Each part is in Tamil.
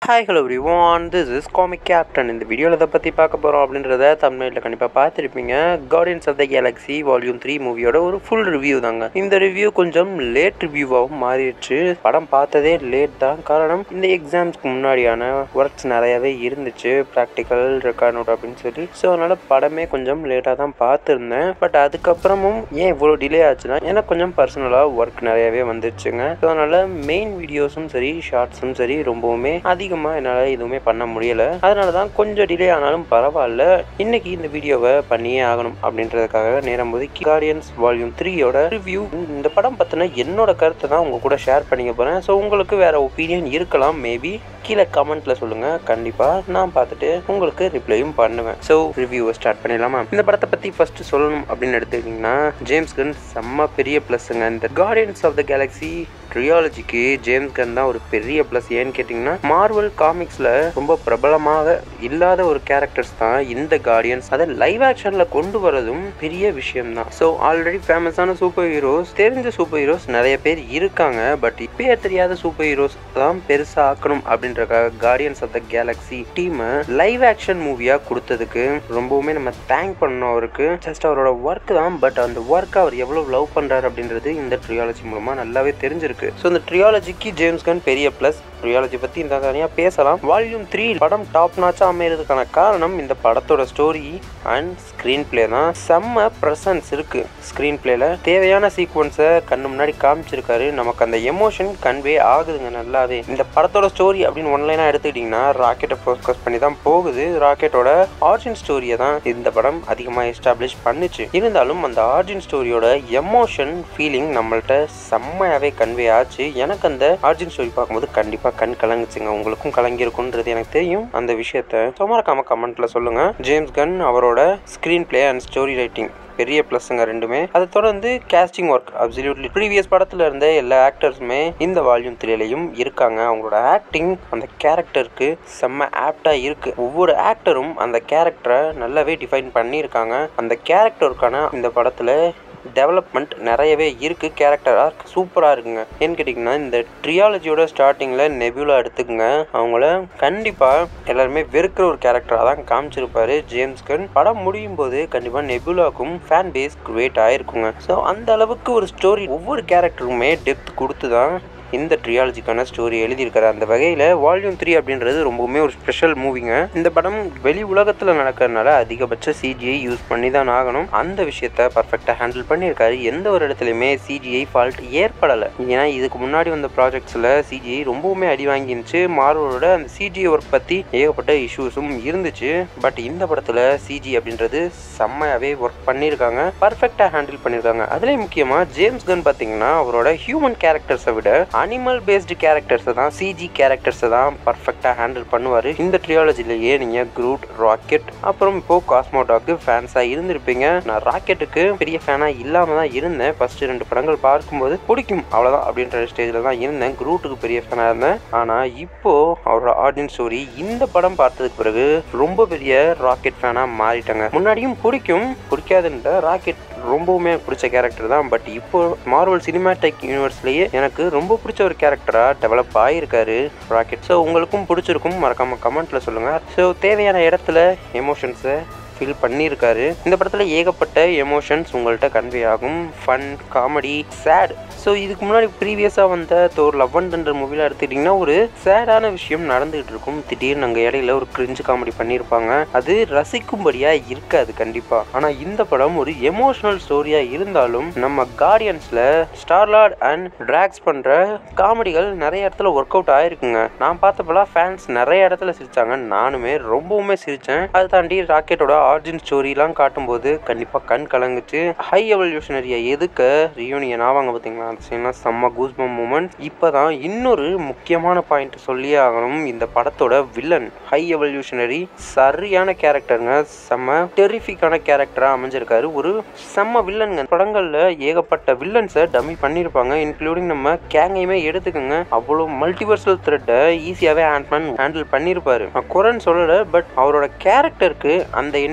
hi hello everyone this is comic captain இந்த வீடியோவில் இதை பற்றி பார்க்க போகிறோம் அப்படின்றத தமிழ்நாட்டில் கண்டிப்பாக பார்த்துருப்பீங்க guardians of the galaxy volume three மூவியோட ஒரு ஃபுல் ரிவ்யூ தாங்க இந்த ரிவ்யூ கொஞ்சம் லேட் ரிவ்யூவாகவும் மாறிடுச்சு படம் பார்த்ததே லேட் தான் காரணம் இந்த எக்ஸாம்ஸ்க்கு முன்னாடியான ஒர்க்ஸ் நிறையவே இருந்துச்சு ப்ராக்டிக்கல் ரெக்கார்ட் நோட் அப்படின்னு சொல்லி ஸோ அதனால் படமே கொஞ்சம் லேட்டாக தான் பார்த்துருந்தேன் பட் அதுக்கப்புறமும் ஏன் இவ்வளோ டிலே ஆச்சுன்னா எனக்கு கொஞ்சம் பர்சனலாக ஒர்க் நிறையவே வந்துருச்சுங்க ஸோ அதனால் மெயின் வீடியோஸும் சரி ஷார்ட்ஸும் சரி ரொம்பவுமே அதிகமாக என்னால் எதுவுமே பண்ண முடியலை அதனால தான் கொஞ்சம் டிலே ஆனாலும் பரவாயில்ல இன்னைக்கு இந்த வீடியோவை பண்ணியே ஆகணும் அப்படின்றதுக்காக நேரம் ஒதுக்கி கார்டியன்ஸ் வால்யூம் த்ரீயோட ரிவ்யூ இந்த படம் பற்றின என்னோட கருத்தை தான் உங்க கூட ஷேர் பண்ணிக்க போகிறேன் ஸோ உங்களுக்கு வேற ஒப்பீனியன் இருக்கலாம் மேபி கீழே கமெண்ட்ல சொல்லுங்க கண்டிப்பா நான் பார்த்துட்டு உங்களுக்கு ரிப்ளையும் பண்ணுவேன் ஸோ ரிவ்யூவை ஸ்டார்ட் பண்ணிடலாமா இந்த படத்தை பத்தி ஃபர்ஸ்ட் சொல்லணும் அப்படின்னு எடுத்துக்கிட்டிங்கன்னா ஜேம்ஸ் கன் செம்ம பெரிய ப்ளஸ்ஸுங்க இந்த கார்டியன்ஸ் ஆஃப் த கேலக்ஸி ட்ரியாலஜிக்கு ஜேம்ஸ் கன் தான் ஒரு பெரிய ப்ளஸ் ஏன்னு கேட்டிங்கன்னா மார்வல் காமிக்ஸில் ரொம்ப பிரபலமாக இல்லாத ஒரு கேரக்டர்ஸ் தான் இந்த கார்டியன்ஸ் அதை லைவ் ஆக்ஷனில் கொண்டு வரதும் பெரிய விஷயம் தான் ஸோ ஆல்ரெடி ஃபேமஸான சூப்பர் ஹீரோஸ் தெரிஞ்ச சூப்பர் ஹீரோஸ் நிறைய பேர் இருக்காங்க பட் இப்பயே தெரியாத சூப்பர் ஹீரோஸ் தான் பெருசாக ஆக்கணும் அப்படின்றக்காக கார்டியன்ஸ் ஆஃப் த கேலக்ஸி டீமை லைவ் ஆக்ஷன் மூவியாக கொடுத்ததுக்கு ரொம்பவுமே நம்ம தேங்க் பண்ணோம் அவருக்கு ஜஸ்ட் அவரோட ஒர்க் தான் பட் அந்த ஒர்க் அவர் எவ்வளோ லவ் பண்ணுறாரு அப்படின்றது இந்த ட்ரியாலஜி மூலமாக நல்லாவே தெரிஞ்சிருக்கு ஸோ இந்த ட்ரியாலஜிக்கு ஜேம்ஸ் கன் பெரிய ப்ளஸ் ட்ரியாலஜி பற்றி இந்த தனியாக பேசலாம் வால்யூம் த்ரீ படம் டாப் நாச்சாக அமைகிறதுக்கான காரணம் இந்த படத்தோட ஸ்டோரி அண்ட் ஸ்க்ரீன் பிளே தான் செம்ம ப்ரெசன்ஸ் இருக்கு ஸ்க்ரீன் பிளேல தேவையான சீக்வன்ஸை கண்ணு முன்னாடி காமிச்சிருக்காரு நமக்கு அந்த எமோஷன் கன்வே ஆகுதுங்க நல்லாவே இந்த படத்தோட ஸ்டோரி அப்படின்னு ஒன்லைனாக எடுத்துக்கிட்டிங்கன்னா ராக்கெட்டை ஃபோக்கஸ் பண்ணி தான் போகுது ராக்கெட்டோட ஆர்ஜின் ஸ்டோரியை தான் இந்த படம் அதிகமாக எஸ்டாப்ளிஷ் பண்ணுச்சு இருந்தாலும் அந்த ஆர்ஜின் ஸ்டோரியோட எமோஷன் ஃபீலிங் நம்மள்ட்ட செம்மையாகவே கன்வே ஆச்சு எனக்கு அந்த ஆர்ஜின் ஸ்டோரி பார்க்கும்போது கண்டிப்பாக கண் கலங்குச்சுங்க உங்களுக்கும் கலங்கிருக்குன்றது எனக்கு தெரியும் அந்த விஷயத்த ஸோ மறக்காம கமெண்ட்ல சொல்லுங்க ஜேம்ஸ் கன் அவரோட screenplay and story writing பெரிய ப்ளஸ்ஸுங்க ரெண்டுமே அதை தொடர்ந்து கேஸ்டிங் ஒர்க் அப்சல்யூட்லி ப்ரீவியஸ் படத்துல இருந்த எல்லா ஆக்டர்ஸுமே இந்த வால்யூம் த்ரீலையும் இருக்காங்க அவங்களோட ஆக்டிங் அந்த கேரக்டருக்கு செம்ம ஆப்டாக இருக்கு ஒவ்வொரு ஆக்டரும் அந்த கேரக்டரை நல்லாவே டிஃபைன் பண்ணியிருக்காங்க அந்த கேரக்டருக்கான இந்த படத்துல டெவலப்மெண்ட் நிறையவே இருக்குது கேரக்டர் ஆர்க் சூப்பராக இருக்குங்க ஏன்னு கேட்டிங்கன்னா இந்த ட்ரியாலஜியோட ஸ்டார்டிங்கில் நெபியூலா எடுத்துக்கங்க அவங்கள கண்டிப்பாக எல்லாருமே வெறுக்கிற ஒரு கேரக்டராக தான் காமிச்சிருப்பாரு ஜேம்ஸ் கன் படம் முடியும் போது கண்டிப்பாக நெபியூலாக்கும் ஃபேன் பேஸ் கிரியேட் ஆயிருக்குங்க ஸோ அந்த அளவுக்கு ஒரு ஸ்டோரி ஒவ்வொரு கேரக்டருக்குமே டெப்த் கொடுத்து தான் இந்த ட்ரியாலஜிக்கான ஸ்டோரி எழுதியிருக்காரு அந்த வகையில் வால்யூம் த்ரீ அப்படின்றது ரொம்பவுமே ஒரு ஸ்பெஷல் மூவிங்க இந்த படம் வெளி உலகத்தில் நடக்கிறதுனால அதிகபட்ச சிஜிஐ யூஸ் பண்ணி தான் ஆகணும் அந்த விஷயத்த பர்ஃபெக்டாக ஹேண்டில் பண்ணியிருக்காரு எந்த ஒரு இடத்துலையுமே சிஜிஐ ஃபால்ட் ஏற்படலை ஏன்னா இதுக்கு முன்னாடி வந்த ப்ராஜெக்ட்ஸில் சிஜிஐ ரொம்பவுமே அடி வாங்கிருந்துச்சு மார்வலோட அந்த சிஜிஐ ஒர்க் பற்றி ஏகப்பட்ட இஷ்யூஸும் இருந்துச்சு பட் இந்த படத்தில் சிஜி அப்படின்றது செம்மையாகவே ஒர்க் பண்ணியிருக்காங்க பர்ஃபெக்டாக ஹேண்டில் பண்ணியிருக்காங்க அதுலேயும் முக்கியமாக ஜேம்ஸ் கன் பார்த்தீங்கன்னா அவரோட ஹியூமன் கேரக்டர்ஸை விட அனிமல் பேஸ்டு கேரக்டர்ஸை தான் சிஜி கேரக்டர்ஸை தான் பர்ஃபெக்டாக ஹேண்டில் பண்ணுவார் இந்த ட்ரியாலஜிலேயே நீங்கள் குரூட் ராக்கெட் அப்புறம் இப்போ காஸ்மோடாக்கு ஃபேன்ஸாக இருந்திருப்பீங்க நான் ராக்கெட்டுக்கு பெரிய ஃபேனாக இல்லாமல் தான் இருந்தேன் ஃபர்ஸ்ட் ரெண்டு படங்கள் பார்க்கும்போது பிடிக்கும் அவ்வளோதான் அப்படின்ற ஸ்டேஜில் தான் இருந்தேன் குரூட்டுக்கு பெரிய ஃபேனாக இருந்தேன் ஆனால் இப்போ அவரோட ஆடியன்ஸ் ஸ்டோரி இந்த படம் பார்த்ததுக்கு பிறகு ரொம்ப பெரிய ராக்கெட் ஃபேனாக மாறிட்டாங்க முன்னாடியும் பிடிக்கும் பிடிக்காதுன்ற ராக்கெட் ரொம்பவுமே பிடிச்ச கேரக்டர் தான் பட் இப்போ மார்வல் சினிமாட்டிக் யூனிவர்ஸ்லேயே எனக்கு ரொம்ப பிடிச்ச ஒரு கேரக்டராக டெவலப் ஆகியிருக்காரு ராக்கெட் ஸோ உங்களுக்கும் பிடிச்சிருக்கும் மறக்காமல் கமெண்ட்டில் சொல்லுங்கள் ஸோ தேவையான இடத்துல எமோஷன்ஸை ஃபீல் பண்ணியிருக்காரு இந்த படத்தில் ஏகப்பட்ட எமோஷன்ஸ் உங்கள்கிட்ட கன்வே ஆகும் ஃபன் காமெடி சேட் ஸோ இதுக்கு முன்னாடி ப்ரீவியஸாக வந்த தோர் லவ் அண்ட் தண்டர் மூவியில் எடுத்துக்கிட்டிங்கன்னா ஒரு சேடான விஷயம் நடந்துகிட்டு இருக்கும் திடீர்னு அங்கே இடையில ஒரு கிரிஞ்சு காமெடி பண்ணியிருப்பாங்க அது ரசிக்கும்படியாக இருக்காது கண்டிப்பாக ஆனால் இந்த படம் ஒரு எமோஷனல் ஸ்டோரியாக இருந்தாலும் நம்ம கார்டியன்ஸில் ஸ்டார்லார்ட் அண்ட் ட்ராக்ஸ் பண்ணுற காமெடிகள் நிறைய இடத்துல ஒர்க் அவுட் ஆயிருக்குங்க நான் பார்த்தப்பெல்லாம் ஃபேன்ஸ் நிறைய இடத்துல சிரிச்சாங்க நானுமே ரொம்பவுமே சிரித்தேன் அதை தாண்டி ராக்கெட்டோட ஆர்ஜின் ஸ்டோரிலாம் காட்டும்போது கண்டிப்பாக கண் கலங்குச்சு ஹை எவல்யூஷனரியை எதுக்க ரியூனியன் ஆவாங்க பார்த்தீங்களா அந்த சீன்லாம் செம்ம கூஸ்பம் மூமெண்ட் இப்போ தான் இன்னொரு முக்கியமான பாயிண்ட் சொல்லியே ஆகணும் இந்த படத்தோட வில்லன் ஹை எவல்யூஷனரி சரியான கேரக்டருங்க செம்ம டெரிஃபிக்கான கேரக்டராக அமைஞ்சிருக்காரு ஒரு செம்ம வில்லனுங்க படங்களில் ஏகப்பட்ட வில்லன்ஸை டம்மி பண்ணியிருப்பாங்க இன்க்ளூடிங் நம்ம கேங்கையுமே எடுத்துக்கோங்க அவ்வளோ மல்டிவர்சல் த்ரெட்டை ஈஸியாகவே ஹேண்ட்மேன் ஹேண்டில் பண்ணியிருப்பாரு நான் குரன் சொல்லலை பட் அவரோட கேரக்டருக்கு அந்த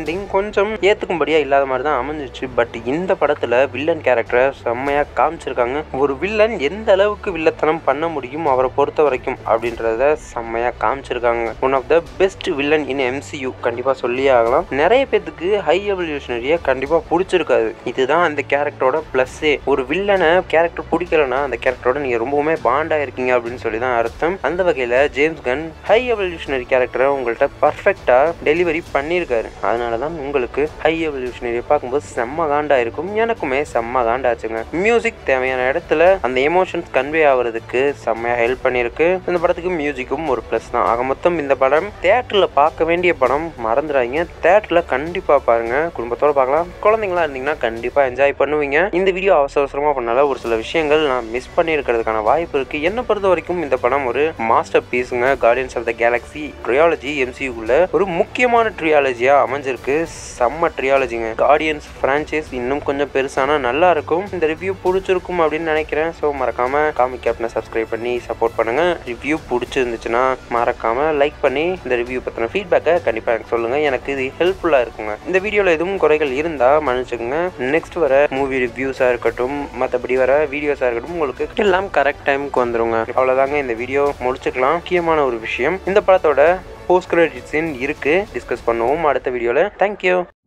எண்டிங் கொஞ்சம் ஏத்துக்கும்படியா இல்லாத மாதிரி தான் அமைஞ்சிச்சு பட் இந்த படத்துல வில்லன் கேரக்டரை செம்மையா காமிச்சிருக்காங்க ஒரு வில்லன் எந்த அளவுக்கு வில்லத்தனம் பண்ண முடியும் அவரை பொறுத்த வரைக்கும் அப்படின்றத செம்மையா காமிச்சிருக்காங்க one of the best villain in MCU கண்டிப்பா சொல்லியே ஆகலாம் நிறைய பேத்துக்கு ஹை எவல்யூஷனரியை கண்டிப்பா பிடிச்சிருக்காது இதுதான் அந்த கேரக்டரோட பிளஸ்ஸே ஒரு வில்லனை கேரக்டர் பிடிக்கலனா அந்த கேரக்டரோட நீங்க ரொம்பவுமே பாண்டா இருக்கீங்க அப்படின்னு சொல்லி தான் அர்த்தம் அந்த வகையில ஜேம்ஸ் கன் ஹை எவல்யூஷனரி கேரக்டரை உங்கள்கிட்ட பர்ஃபெக்டா டெலிவரி பண்ணியிருக்காரு அதனால தான் உங்களுக்கு ஹை எவல்யூஷனரியை பார்க்கும்போது செம்ம காண்டா இருக்கும் எனக்குமே செம்ம காண்டாச்சுங்க மியூசிக் தேவையான இடத்துல அந்த எமோஷன்ஸ் கன்வே ஆகுறதுக்கு செம்மையா ஹெல்ப் பண்ணியிருக்கு இந்த படத்துக்கு மியூசிக்கும் ஒரு ப்ளஸ் தான் ஆக மொத்தம் இந்த படம் தேட்டரில் பார்க்க வேண்டிய படம் மறந்துடாதீங்க தேட்டரில் கண்டிப்பாக பாருங்க குடும்பத்தோட பார்க்கலாம் குழந்தைங்களா இருந்தீங்கன்னா கண்டிப்பாக என்ஜாய் பண்ணுவீங்க இந்த வீடியோ அவசர அவசரமாக பண்ணால ஒரு சில விஷயங்கள் நான் மிஸ் பண்ணியிருக்கிறதுக்கான வாய்ப்பு இருக்கு என்னை பொறுத்த வரைக்கும் இந்த படம் ஒரு மாஸ்டர் பீஸுங்க guardians of the galaxy trilogy எம்சியூக்குள்ள ஒரு முக்கியமான ட்ரியாலஜியா அமைஞ்சிருக்கு செம்ம ட்ரியாலஜிங்க கார்டியன்ஸ் ஃப்ரான்ச்சைஸ் இன்னும் கொஞ்சம் பெருசானா நல்லா இருக்கும் இந்த ரிவ்யூ பிடிச்சிருக்கும் அப்படின்னு நினைக்கிறேன் ஸோ மறக்காம காமிக் கேப்னை சப்ஸ்கிரைப் பண்ணி சப்போர்ட் பண்ணுங்க ரிவ்யூ பிடிச்சிருந்துச்சுன்னா மறக்காம லைக் பண்ணி இந்த ரிவ்யூ பற்றின ஃபீட்பேக்கை கண்டிப்பாக எனக்கு சொல்லுங்க எனக்கு இது ஹெல்ப்ஃபுல்லாக இருக்குங்க இந்த வீடியோவில் எதுவும் குறைகள் இருந்தால் மன்னிச்சுக்கோங்க நெக்ஸ்ட் வர மூவி ரிவ்யூஸாக இருக்கட்டும் மற்றபடி வர வீடியோஸாக இருக்கட்டும் உங்களுக்கு எல்லாம் கரெக்ட் டைமுக்கு வந்துருங்க அவ்வளோதாங்க இந்த வீடியோ முடிச்சுக்கலாம் முக்கியமான ஒரு விஷயம் இந்த படத்தோட போஸ்ட் கிரெடிட் சீன் இருக்கு டிஸ்கஸ் பண்ணுவோம் அடுத்த வீடியோவில் தேங்க்யூ